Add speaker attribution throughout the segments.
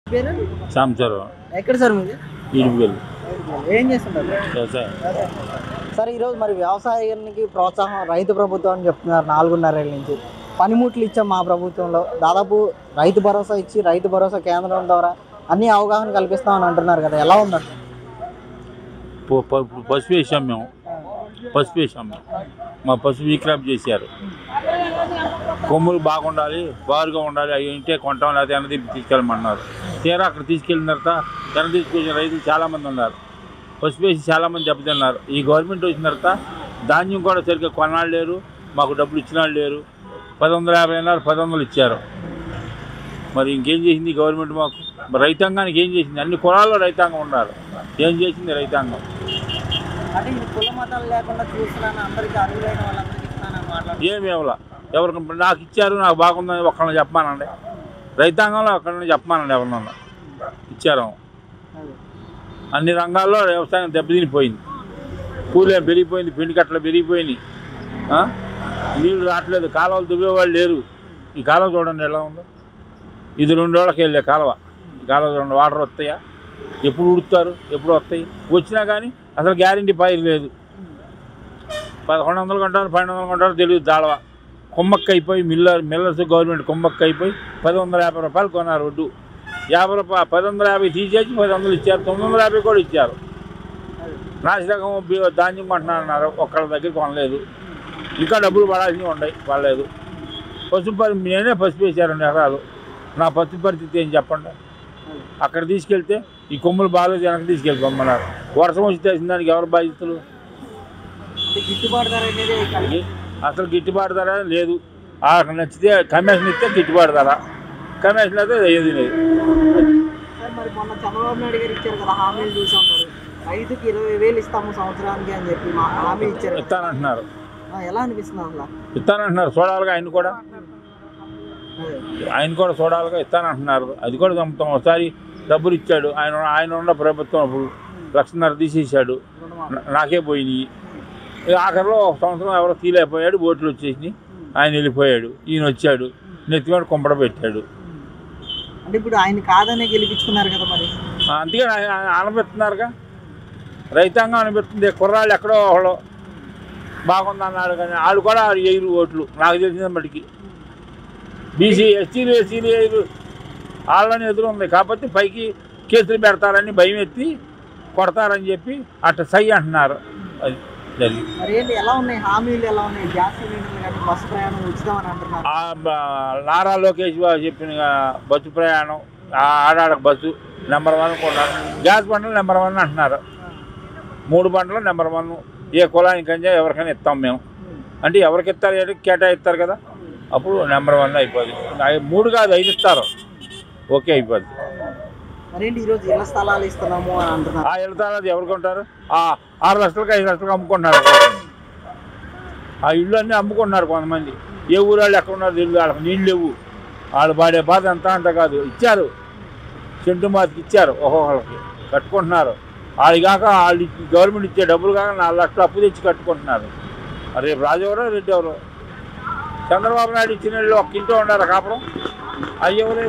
Speaker 1: పేరు
Speaker 2: సంవత్సరం
Speaker 1: ఎక్కడ సార్ మీది
Speaker 2: ఇడుగులు
Speaker 1: ఏం చేస్తుంటారు
Speaker 2: వ్యవసాయం
Speaker 1: సార్ ఈరోజు మరి వ్యవసాయానికి ప్రోత్సాహం రైతు ప్రభుత్వం అని చెప్తున్నారు నాలుగున్నరేళ్ళ నుంచి పనిముట్లు ఇచ్చాం మా ప్రభుత్వంలో దాదాపు రైతు భరోసా ఇచ్చి రైతు భరోసా కేంద్రం ద్వారా అన్ని అవగాహన కల్పిస్తామని అంటున్నారు కదా ఎలా ఉందంట
Speaker 2: ప- ప- పసుపు వేసాం మేము పసుపు వేసాం మేము మా పసుపు విక్రాప్ చేశారు కొమ్ములు బాగుండాలి బారుగా ఉండాలి అవి ఉంటే కొంటాం లేకపోతే ఎన్న తీపి తీసుకెళ్ళమన్నారు తీరా అక్కడ తీసుకెళ్ళిన తర్వాత ఎన్న తీసుకొచ్చిన రైతులు చాలామంది ఉన్నారు పసుపు వేసి చాలామంది దెబ్బతిన్నారు ఈ గవర్నమెంట్ వచ్చిన తర్వాత ధాన్యం కూడా సరిగ్గా కొనాళ్ళు లేరు మాకు డబ్బులు ఇచ్చిన వాళ్ళు లేరు పది వందల యాభై అన్నారు పది వందలు ఇచ్చారు మరి ఇంకేం చేసింది ఈ గవర్నమెంట్ మాకు మరి రైతాంగానికి ఏం చేసింది అన్ని కులాల్లో రైతాంగం ఉన్నారు ఏం చేసింది రైతాంగం
Speaker 1: అంటే ఇది కుల మతాలు లేకుండా చూస్తున్నాను అందరికీ అర్హులైన వాళ్ళందరికీ ఇస్తున్నానని మాట్లాడుతున్నారు
Speaker 2: ఏమేవలా ఎవరికి నాకు ఇచ్చారు నాకు బాగుందని ఒక్కళ్ళని చెప్పమానండి రైతాంగంలో ఒక్కళ్ళని చెప్పమానండి ఎవరినన్నా ఇచ్చారు అన్ని రంగాల్లో వ్యవసాయం దెబ్బతినిపోయింది కూలేం పెరిగిపోయింది పిండి కట్టలు పెరిగిపోయినాయి ఆ? నీళ్లు రావట్లేదు కాలువలు దువ్వేవాళ్ళు లేరు ఈ కాలువ చూడండి ఎలా ఉందో ఇది రెండు రోజులకి వెళ్ళే కాలువ ఈ కాలువ చూడండి వాటర్ వస్తాయా ఎప్పుడు ఉడుతారు ఎప్పుడు వస్తాయి వచ్చినా కానీ అసలు గ్యారంటీ పైరు లేదు పదకొండు వందలు కొంటారు పన్నెండు వందలు కొంటారు తెలియదు దాళవ కుమ్మక్క అయిపోయి మిల్లర్ మిల్లర్స్ గవర్నమెంట్ కుమ్మక్క అయిపోయి పది వందల యాభై రూపాయలు కొన్నారు వడ్డు యాభై రూపాయలు పది వందల యాభై తీసేసి పది వందలు ఇచ్చారు తొమ్మిది వందల యాభై కూడా ఇచ్చారు నాసిరకం బి- ధాన్యం కొంటున్నారు ఒక్కళ్ళ దగ్గర కొనలేదు ఇంకా డబ్బులు పడాల్సినవి ఉన్నాయి పడలేదు పసుపు పరి నేనే పసుపు వేశారు రెండు ఎకరాలు నా పసుపు పరిస్థితి ఏం చెప్పండి అక్కడ తీసుకెళ్తే ఈ కొమ్ములు బాగాలేదు వెనక్కి తీసుకెళ్ళిపోమన్నారు వర్షం వచ్చి తెలిసిన దానికి ఎవరు బాధ్యతలు
Speaker 1: అంటే గిట్టుబాటు ధర అనేది కలిగి
Speaker 2: ఏ- అసలు గిట్టుబాటు ధర లేదు ఆ నచ్చితే కమిషన్ ఇస్తే గిట్టుబాటు ధర కమిషన్ అయితే ఏది లేదు
Speaker 1: సార్ మరి మొన్న చంద్రబాబు నాయుడు గారు ఇచ్చారు కదా హామీలు చూసి ఉంటారు రైతుకి ఇరవై వేలు ఇస్తాము సంవత్సరానికి అని చెప్పి మా హామీ ఇచ్చారు కదా.
Speaker 2: ఇస్తానంటున్నారు
Speaker 1: ఆ, ఎలా అనిపిస్తుంది అసలు
Speaker 2: ఇస్తానంటున్నారు చూడాలిగా ఆయన కూడా
Speaker 1: అదే.
Speaker 2: ఆయన కూడా చూడాలిగా ఇస్తానంటున్నారు అది కూడా నమ్ముతాం ఒకసారి డబ్బులు ఇచ్చాడు ఆయన ఆయన ఉన్న ప్రభుత్వం అప్పుడు లక్షన్నర తీసేసాడు నా- నాకే పోయినాయి ఇక ఆఖరిలో ఒక సంవత్సరం ఎవరో తీలేకపోయాడు బోట్లు వచ్చేసినాయి ఆయన వెళ్ళిపోయాడు ఈయన వచ్చాడు నెత్తిమీద కుంపడ పెట్టాడు
Speaker 1: అంటే ఇప్పుడు ఆయన కాదనే గెలిపించుకున్నారు కదా మరి
Speaker 2: ఆ, అందుకే ఆయన- ఆయన అనిపిస్తున్నారుగా రైతాంగం అనిపిస్తుంది కుర్రాళ్ళు ఎక్కడో ఒకళ్ళు బాగుందన్నాడు కానీ వాళ్ళు కూడా ఎయిరు ఓట్లు నాకు తెలిసిన మటుకి బీసీ ఎస్సీలు ఎస్సీలు ఎయిరు వాళ్ళని ఎదురు ఉంది కాకపోతే పైకి కేసులు పెడతారని భయం ఎత్తి కొడతారని చెప్పి అట్ట సై అంటున్నారు అది జరిగింది
Speaker 1: మరి ఏంటి ఎలా ఉన్నాయి హామీలు ఎలా ఉన్నాయి గ్యాస్ సిలిండర్లు కానీ బస్సు ప్రయాణం ఉచితం అని అంటున్నారు
Speaker 2: ఆ బ- నారా లోకేష్ బాబు చెప్పిన బస్సు ప్రయాణం ఆ ఆడాడ బస్సు నెంబర్ వన్ కొన్నారు గ్యాస్ బండలు నెంబర్ వన్ అంటున్నారు మూడు బండలు నెంబర్ వన్ ఏ కులానికైనా ఎవరికైనా ఇస్తాం మేము అంటే ఎవరికి ఇస్తారు ఏంటి కేటాయిస్తారు కదా అప్పుడు నెంబర్ వన్ అయిపోద్ది ఐ- మూడు కాదు ఐదు ఇస్తారు ఓకే అయిపోద్ది
Speaker 1: మరి ఏంటి ఈరోజు ఇళ్ల స్థలాలు ఇస్తున్నాము అని అంటున్నారు
Speaker 2: ఆ వెళ్తారు అది ఎవరికి ఉంటారు ఆ ఆరు లక్షలకి ఐదు లక్షలకి అమ్ముకుంటున్నారు ఆ ఇల్లు అన్నీ అమ్ముకుంటున్నారు కొంతమంది ఏ ఊరు వాళ్ళు ఎక్కడ ఉన్నారు తెలియదు వాళ్ళకి నీళ్ళు లేవు వాళ్ళు పాడే బాధ అంత అంత కాదు ఇచ్చారు చెంటు మాతికి ఇచ్చారు ఒక్కొక్కరికి కట్టుకుంటున్నారు వాళ్ళు కాక వాళ్ళు ఇచ్చి- గవర్నమెంట్ ఇచ్చే డబ్బులు కాక నాలుగు లక్షలు అప్పు తెచ్చి కట్టుకుంటున్నారు రేపు రాజు ఎవరో రెడ్డి ఎవరో చంద్రబాబు నాయుడు ఇచ్చిన వాళ్ళు ఒక్క ఇంట్లో ఉండాలి కాపురం అయ్యెవరు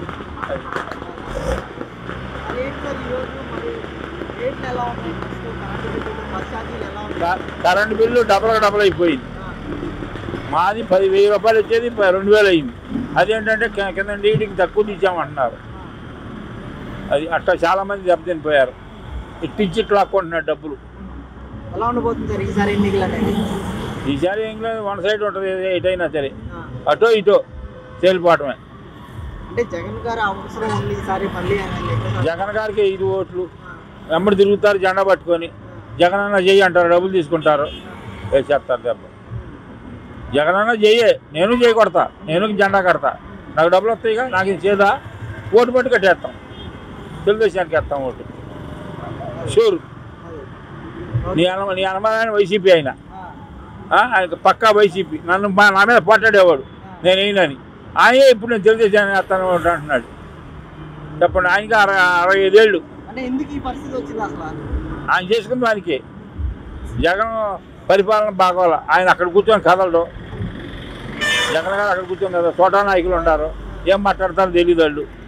Speaker 1: మరి ఏంటి సార్ ఈరోజు మరి రేట్లు ఎలా ఉన్నాయి నెక్స్ట్ కరెంటు బిల్లులు బస్ ఛార్జీలు ఎలా ఉన్నాయి
Speaker 2: క- కరెంటు బిల్లు డబల్ డబల్ అయిపోయింది మాది పది వెయ్యి రూపాయలు వచ్చేది ప- రెండు వేలు అయింది అదేంటంటే కి- కింద డీడీకి తక్కువ తీసామంటున్నారు అది అట్లా చాలామంది దెబ్బతినిపోయారు ఇట్టించి ఇట్లా లాక్కుంటున్నారు డబ్బులు
Speaker 1: ఎలా ఉండబోతుంది సార్ ఈసారి ఎన్నికలు అనేది
Speaker 2: ఈసారి ఏం లేదు వన్ సైడ్ ఉంటుంది ఏ- ఎటైనా సరే
Speaker 1: ఆ.
Speaker 2: అటో ఇటో తేలిపోవటమే
Speaker 1: అంటే జగన్ గారు అవసరం ఉంది ఈసారి మళ్ళీ ఆయన లెక్క
Speaker 2: జగన్ గారికి ఐదు ఓట్లు వెంబడి తిరుగుతారు జెండా పట్టుకొని జగన్ అన్న చెయ్యి అంటారు డబ్బులు తీసుకుంటారు వేసేస్తారు దెబ్బ జగన్ అన్న చెయ్యే నేను చేయి కొడతా నేను జెండా కడతా నాకు డబ్బులు వస్తాయిగా నాకు ఇది చేదా ఓటు పట్టు కట్టేస్తాం తెలుగుదేశానికి వేస్తాం ఓటు షూర్ నీ అన నీ అనుమానాన్ని వైసీపీ అయినా ఆ, ఆయన పక్కా వైసీపీ నన్ను మా- నా మీద పోట్లాడేవాడు నేను అయినని ఆయనే ఇప్పుడు నేను తెలుగుదేశాన్ని వేస్తాను అంటున్నాడు చెప్పండి ఆయనకి అరవై అరవై ఐదేళ్ళు
Speaker 1: అంటే ఎందుకు ఈ పరిస్థితి వచ్చింది అసలు
Speaker 2: ఆయన చేసుకున్న దానికి జగన్ పరిపాలన బాగోల ఆయన అక్కడ కూర్చొని కదలడు జగన్ గారు అక్కడ కూర్చొని కదా చోటా నాయకులు ఉన్నారు ఏం మాట్లాడతారో తెలియదు వాళ్ళు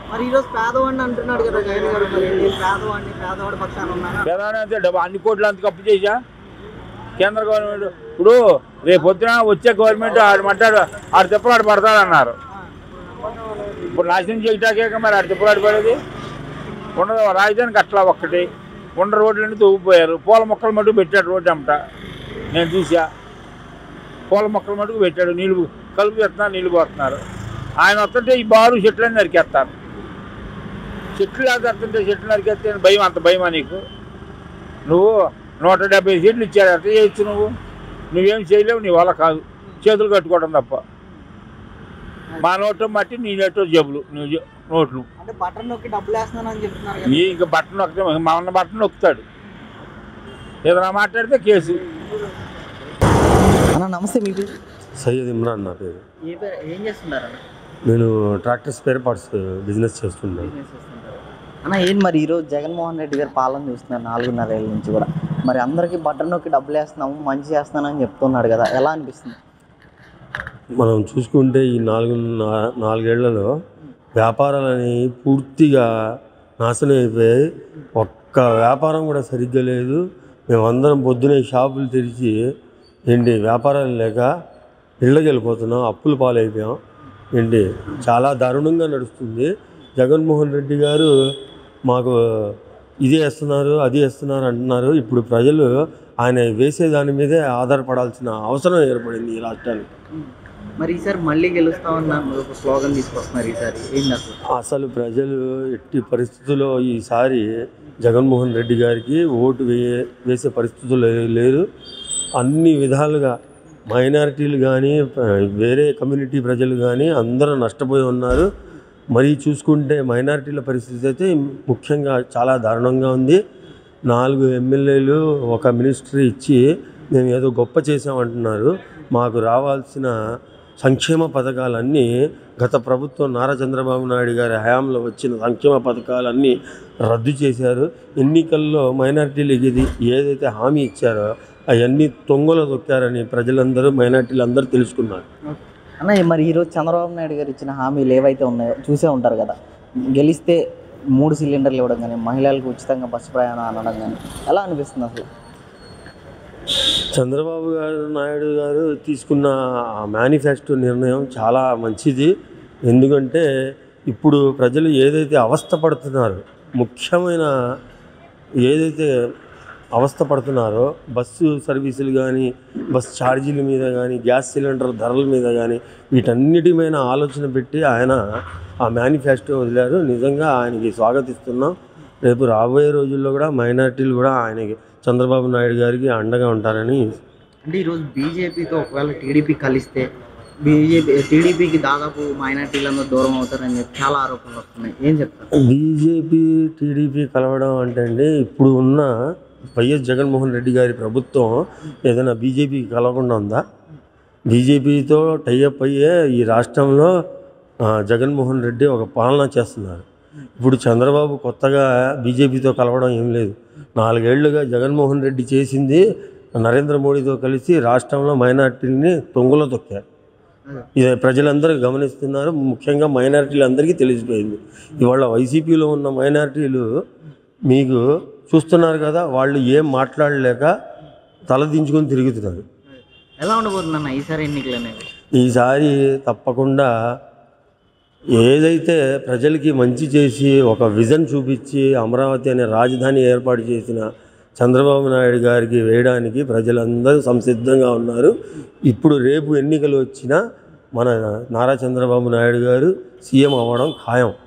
Speaker 1: మరి ఈరోజు పేదవాడిని అంటున్నాడు కదా జగన్ గారు మరి నేను పేదవాడిని పేదవాడి పక్షాన ఉన్నాను
Speaker 2: ప్రధాని అంతే డబ్బు అన్ని కోట్లు అంత అప్పు చేసా కేంద్ర గవర్నమెంట్ ఇప్పుడు రేపు పొద్దున వచ్చే గవర్నమెంట్ ఆడు మాట్లాడు ఆడు తిప్పలాడు పడతాడన్నారు ఇప్పుడు నాశనం చేయటాకే మరి ఆడు తిప్పలాడు పడేది ఉండదు రాజధానికి అట్లా ఒక్కటి ఉండ రోడ్లన్నీ తవ్వుపోయారు పూల మొక్కలు మటుకు పెట్టాడు రోడ్డు అమ్మట నేను చూసా పూల మొక్కలు మటుకు పెట్టాడు నీళ్ళు కలుపు చేస్తున్నారు నీళ్ళు పోతున్నారు ఆయన వస్తుంటే ఈ బారు చెట్లన్నీ నరికేస్తారు చెట్లు లేకపోతే చెట్లు నరికేస్తే భయం అంత భయమా నీకు నువ్వు నూట డెబ్బై సీట్లు ఇచ్చారు ఎట్లా చేయొచ్చు నువ్వు నువ్వేం చేయలేవు నీ వల్ల కాదు చేతులు కట్టుకోవడం తప్ప మా నోటు మట్టి నీ నోటు జబ్బులు నువ్వు జే- నోట్లు
Speaker 1: అంటే బటన్ నొక్కి డబ్బులు వేస్తున్నానని చెప్తున్నారు కదా
Speaker 2: నీ ఇంకా బట్టలు నొక్కితే మా ఉన్న బట్టలు నొక్కుతాడు ఏదైనా మాట్లాడితే కేసు
Speaker 1: అన్న నమస్తే మీకు
Speaker 3: సయ్యద్ ఇమ్రాన్ నా పేరు
Speaker 1: ఏ పేరు ఏం చేస్తున్నారు అన్న
Speaker 3: నేను ట్రాక్టర్ స్పేర్ పార్ట్స్ బిజినెస్ చేస్తున్నాను
Speaker 1: బిజినెస్ చేస్తుంటారు అన్న ఏంటి మరి ఈరోజు జగన్మోహన్ రెడ్డి గారు పాలన చూస్తున్నారు నాలుగున్నర ఏళ్ళ నుంచి కూడా మరి అందరికీ బటన్ నొక్కి డబ్బులు వేస్తున్నాము మంచి చేస్తున్నానని చెప్తున్నాడు కదా ఎలా అనిపిస్తుంది
Speaker 3: మనం చూసుకుంటే ఈ నాలుగు నా- నాలుగేళ్లలో వ్యాపారాలని పూర్తిగా నాశనం అయిపోయాయి ఒక్క వ్యాపారం కూడా సరిగ్గా లేదు మేమందరం పొద్దునే షాపులు తెరిచి ఏంటి వ్యాపారాలు లేక ఇళ్ళకి వెళ్ళిపోతున్నాం అప్పులు పాలైపోయాం ఏంటి చాలా దారుణంగా నడుస్తుంది జగన్మోహన్ రెడ్డి గారు మాకు ఇది వేస్తున్నారు అది వేస్తున్నారు అంటున్నారు ఇప్పుడు ప్రజలు ఆయన వేసే దాని మీదే ఆధారపడాల్సిన అవసరం ఏర్పడింది ఈ రాష్ట్రానికి
Speaker 1: మరి ఈసారి మళ్ళీ గెలుస్తామన్నారు ఒక స్లోగన్ తీసుకొస్తున్నారు ఈసారి ఏంటి అసలు
Speaker 3: అసలు ప్రజలు ఎట్టి పరిస్థితుల్లో ఈసారి జగన్మోహన్ రెడ్డి గారికి ఓటు వేయ వేసే పరిస్థితులు లేరు అన్ని విధాలుగా మైనారిటీలు కానీ వేరే కమ్యూనిటీ ప్రజలు కానీ అందరూ నష్టపోయి ఉన్నారు మరి చూసుకుంటే మైనారిటీల పరిస్థితి అయితే ముఖ్యంగా చాలా దారుణంగా ఉంది నాలుగు ఎమ్మెల్యేలు ఒక మినిస్ట్రీ ఇచ్చి మేము ఏదో గొప్ప చేసామంటున్నారు మాకు రావాల్సిన సంక్షేమ పథకాలన్నీ గత ప్రభుత్వం నారా చంద్రబాబు నాయుడు గారి హయాంలో వచ్చిన సంక్షేమ పథకాలన్నీ రద్దు చేశారు ఎన్నికల్లో మైనారిటీలకు ఇది ఏదైతే హామీ ఇచ్చారో అవన్నీ తొంగలో తొక్కారని ప్రజలందరూ మైనారిటీలు అందరూ తెలుసుకున్నారు
Speaker 1: అన్న మరి ఈరోజు చంద్రబాబు నాయుడు గారు ఇచ్చిన హామీలు ఏవైతే ఉన్నాయో చూసే ఉంటారు కదా గెలిస్తే మూడు సిలిండర్లు ఇవ్వడం కానీ మహిళలకు ఉచితంగా బస్సు ప్రయాణం అనడం కానీ ఎలా అనిపిస్తుంది అసలు
Speaker 3: చంద్రబాబు గారు నాయుడు గారు తీసుకున్న ఆ మేనిఫెస్టో నిర్ణయం చాలా మంచిది ఎందుకంటే ఇప్పుడు ప్రజలు ఏదైతే అవస్థ పడుతున్నారో ముఖ్యమైన ఏదైతే అవస్థ పడుతున్నారో బస్సు సర్వీసులు కానీ బస్ ఛార్జీల మీద కానీ గ్యాస్ సిలిండర్ ధరల మీద కానీ వీటన్నిటి మీద ఆలోచన పెట్టి ఆయన ఆ మేనిఫెస్టో వదిలారు నిజంగా ఆయనకి స్వాగతిస్తున్నాం రేపు రాబోయే రోజుల్లో కూడా మైనార్టీలు కూడా ఆయనకి చంద్రబాబు నాయుడు గారికి అండగా ఉంటారని
Speaker 1: అంటే ఈరోజు బీజేపీతో ఒకవేళ టీడీపీ కలిస్తే బీజేపీ టీడీపీకి దాదాపు మైనార్టీలందరూ దూరం అవుతారని చెప్పి చాలా ఆరోపణలు వస్తున్నాయి ఏం చెప్తారు
Speaker 3: బీజేపీ టీడీపీ కలవడం అంటే అండి ఇప్పుడు ఉన్న వైఎస్ జగన్మోహన్ రెడ్డి గారి ప్రభుత్వం ఏదైనా బీజేపీకి కలవకుండా ఉందా బీజేపీతో టైఅప్ అయ్యే ఈ రాష్ట్రంలో ఆ, జగన్మోహన్ రెడ్డి ఒక పాలన చేస్తున్నారు ఇప్పుడు చంద్రబాబు కొత్తగా బీజేపీతో కలవడం ఏం లేదు నాలుగేళ్లుగా జగన్మోహన్ రెడ్డి చేసింది నరేంద్ర మోడీతో కలిసి రాష్ట్రంలో మైనార్టీని తొంగలో తొక్కారు ఇది ప్రజలందరూ గమనిస్తున్నారు ముఖ్యంగా మైనారిటీలందరికీ తెలిసిపోయింది ఇవాళ వైసీపీలో ఉన్న మైనారిటీలు మీకు చూస్తున్నారు కదా వాళ్ళు ఏం మాట్లాడలేక తలదించుకొని తిరుగుతున్నారు
Speaker 1: ఎలా ఉండబోతుంది అన్న ఈసారి ఎన్నికలు అనేవి
Speaker 3: ఈసారి తప్పకుండా ఏదైతే ప్రజలకి మంచి చేసి ఒక విజన్ చూపించి అమరావతి అనే రాజధాని ఏర్పాటు చేసిన చంద్రబాబు నాయుడు గారికి వేయడానికి ప్రజలందరూ సంసిద్ధంగా ఉన్నారు ఇప్పుడు రేపు ఎన్నికలు వచ్చినా మన నారా చంద్రబాబు నాయుడు గారు సీఎం అవ్వడం ఖాయం